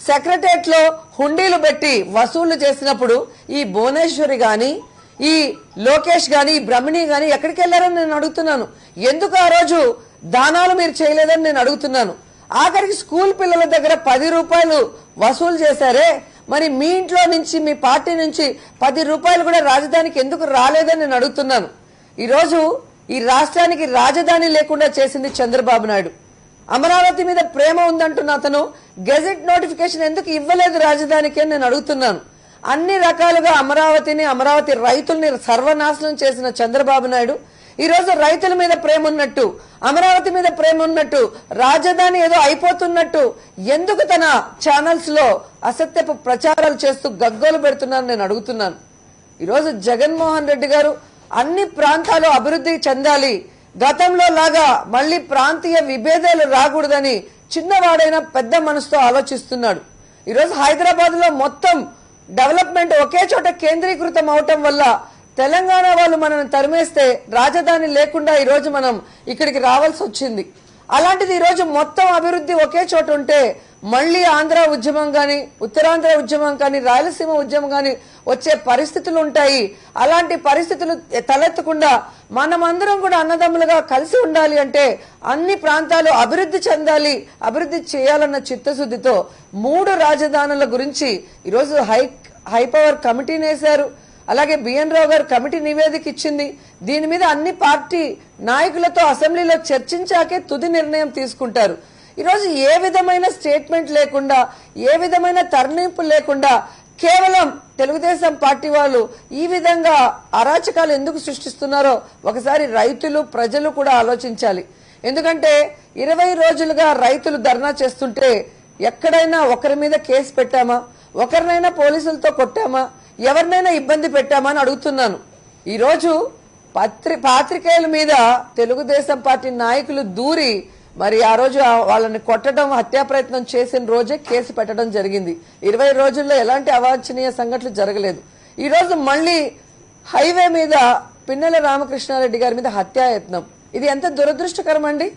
secretariat లో హుండీలు పెట్టి వసూళ్లు చేసినప్పుడు ఈ భువనేశ్వరి గాని ఈ లోకేష్ గాని ఈ బ్రహ్మిణి గాని ఎక్కడికి వెళ్లారని నేను అడుగుతున్నాను ఎందుకు ఆ రోజు దానాలు మీరు చేయలేదని నేను అడుగుతున్నాను ఆఖరికి స్కూల్ పిల్లల దగ్గర పది రూపాయలు వసూలు చేశారే మరి మీ ఇంట్లో నుంచి మీ పార్టీ నుంచి పది రూపాయలు కూడా రాజధానికి ఎందుకు రాలేదని నేను అడుగుతున్నాను ఈరోజు ఈ రాష్ట్రానికి రాజధాని లేకుండా చేసింది చంద్రబాబు నాయుడు అమరావతి మీద ప్రేమ ఉందంటున్న అతను గెజెట్ నోటిఫికేషన్ ఎందుకు ఇవ్వలేదు రాజధానికి అని నేను అడుగుతున్నాను అన్ని రకాలుగా అమరావతిని అమరావతి రైతుల్ని సర్వనాశనం చేసిన చంద్రబాబు నాయుడు ఈ రోజు రైతుల మీద ప్రేమ ఉన్నట్టు అమరావతి మీద ప్రేమ ఉన్నట్టు రాజధాని ఏదో అయిపోతున్నట్టు ఎందుకు తన ఛానల్స్ లో అసత్యపు ప్రచారాలు చేస్తూ గగ్గోలు పెడుతున్నారని నేను అడుగుతున్నాను ఈరోజు జగన్మోహన్ రెడ్డి గారు అన్ని ప్రాంతాలు అభివృద్ధి చెందాలి గతంలో లాగా మళ్ళీ ప్రాంతీయ విభేదాలు రాకూడదని చిన్నవాడైన పెద్ద మనసుతో ఆలోచిస్తున్నాడు ఈరోజు హైదరాబాద్ లో మొత్తం డెవలప్మెంట్ ఒకే చోట కేంద్రీకృతం అవటం వల్ల తెలంగాణ వాళ్ళు మనల్ని తరిమేస్తే రాజధాని లేకుండా ఈ రోజు మనం ఇక్కడికి రావాల్సి వచ్చింది అలాంటిది ఈ రోజు మొత్తం అభివృద్ధి ఒకే చోట ఉంటే మళ్ళీ ఆంధ్ర ఉద్యమం గాని ఉత్తరాంధ్ర ఉద్యమం కానీ రాయలసీమ ఉద్యమం గాని వచ్చే పరిస్థితులు ఉంటాయి అలాంటి పరిస్థితులు తలెత్తకుండా మనమందరం కూడా అన్నదమ్ములుగా కలిసి ఉండాలి అంటే అన్ని ప్రాంతాలు అభివృద్ధి చెందాలి అభివృద్ధి చేయాలన్న చిత్తశుద్ధితో మూడు రాజధానుల గురించి ఈరోజు హై హై పవర్ కమిటీని వేశారు అలాగే బిఎన్ రావు గారు కమిటీ నివేదిక ఇచ్చింది దీని మీద అన్ని పార్టీ నాయకులతో అసెంబ్లీలో చర్చించాకే తుది నిర్ణయం తీసుకుంటారు ఈరోజు ఏ విధమైన స్టేట్మెంట్ లేకుండా ఏ విధమైన తరలింపు లేకుండా కేవలం తెలుగుదేశం పార్టీ వాళ్ళు ఈ విధంగా అరాచకాలు ఎందుకు సృష్టిస్తున్నారో ఒకసారి రైతులు ప్రజలు కూడా ఆలోచించాలి ఎందుకంటే ఇరవై రోజులుగా రైతులు ధర్నా చేస్తుంటే ఎక్కడైనా ఒకరి మీద కేసు పెట్టామా ఒకరినైనా పోలీసులతో కొట్టామా ఎవరినైనా ఇబ్బంది పెట్టామా అని అడుగుతున్నాను ఈరోజు పత్రి పాత్రికేయుల మీద తెలుగుదేశం పార్టీ నాయకులు దూరి మరి ఆ రోజు ఆ వాళ్ళని కొట్టడం హత్యా ప్రయత్నం చేసిన రోజే కేసు పెట్టడం జరిగింది ఇరవై రోజుల్లో ఎలాంటి అవాంఛనీయ సంఘటనలు జరగలేదు ఈ రోజు మళ్ళీ హైవే మీద పిన్నెల రామకృష్ణారెడ్డి గారి మీద హత్యాయత్నం ఇది ఎంత దురదృష్టకరం అండి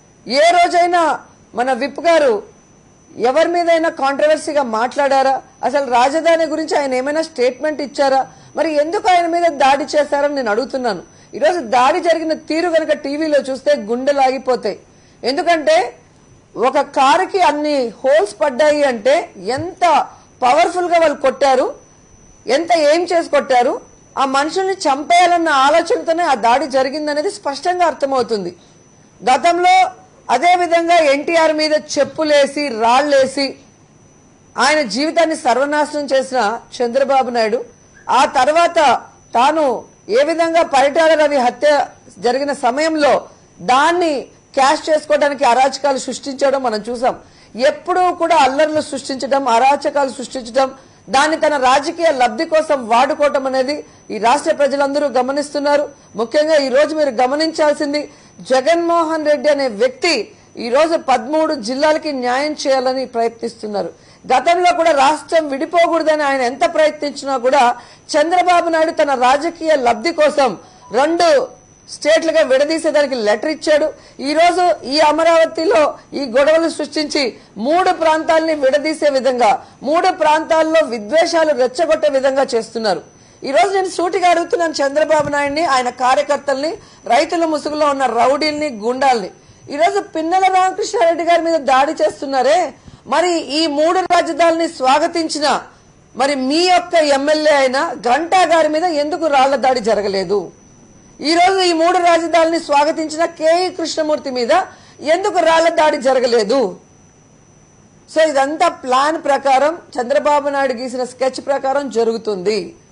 ఏ రోజైనా మన విప్ గారు ఎవరి మీదైనా కాంట్రవర్సీగా మాట్లాడారా అసలు రాజధాని గురించి ఆయన ఏమైనా స్టేట్మెంట్ ఇచ్చారా మరి ఎందుకు ఆయన మీద దాడి చేశారని నేను అడుగుతున్నాను ఈరోజు దాడి జరిగిన తీరు గనక టీవీలో చూస్తే గుండెలు ఆగిపోతాయి ఎందుకంటే ఒక కారుకి అన్ని హోల్స్ పడ్డాయి అంటే ఎంత పవర్ఫుల్ గా వాళ్ళు కొట్టారు ఎంత ఏం చేసి కొట్టారు ఆ మనుషుల్ని చంపేయాలన్న ఆలోచనతోనే ఆ దాడి జరిగిందనేది స్పష్టంగా అర్థమవుతుంది గతంలో అదే విధంగా ఎన్టీఆర్ మీద చెప్పులేసి రాళ్లేసి ఆయన జీవితాన్ని సర్వనాశనం చేసిన చంద్రబాబు నాయుడు ఆ తర్వాత తాను ఏ విధంగా పరిటాల రవి హత్య జరిగిన సమయంలో దాన్ని క్యాష్ చేసుకోవడానికి అరాచకాలు సృష్టించడం మనం చూసాం ఎప్పుడూ కూడా అల్లర్లు సృష్టించడం అరాచకాలు సృష్టించడం దాన్ని తన రాజకీయ లబ్ధి కోసం వాడుకోవటం అనేది ఈ రాష్ట్ర ప్రజలందరూ గమనిస్తున్నారు ముఖ్యంగా ఈ రోజు మీరు గమనించాల్సింది జగన్మోహన్ రెడ్డి అనే వ్యక్తి ఈ రోజు పదమూడు జిల్లాలకి న్యాయం చేయాలని ప్రయత్నిస్తున్నారు గతంలో కూడా రాష్ట్రం విడిపోకూడదని ఆయన ఎంత ప్రయత్నించినా కూడా చంద్రబాబు నాయుడు తన రాజకీయ లబ్ధి కోసం రెండు స్టేట్లుగా విడదీసేదానికి లెటర్ ఇచ్చాడు ఈ రోజు ఈ అమరావతిలో ఈ గొడవలు సృష్టించి మూడు ప్రాంతాలని విడదీసే విధంగా మూడు ప్రాంతాల్లో విద్వేషాలు రెచ్చగొట్టే విధంగా చేస్తున్నారు ఈ రోజు నేను సూటిగా అడుగుతున్నాను చంద్రబాబు నాయుడిని ఆయన కార్యకర్తల్ని రైతుల ముసుగులో ఉన్న రౌడీల్ని గుండాల్ని ఈ రోజు పిన్నెల రామకృష్ణారెడ్డి గారి మీద దాడి చేస్తున్నారే మరి ఈ మూడు రాజధానిని స్వాగతించిన మరి మీ యొక్క ఎమ్మెల్యే అయిన గంటా గారి మీద ఎందుకు రాళ్ల దాడి జరగలేదు ఈ రోజు ఈ మూడు రాజధానిని స్వాగతించిన కేఈ కృష్ణమూర్తి మీద ఎందుకు రాళ్ల దాడి జరగలేదు సో ఇదంతా ప్లాన్ ప్రకారం చంద్రబాబు నాయుడు గీసిన స్కెచ్ ప్రకారం జరుగుతుంది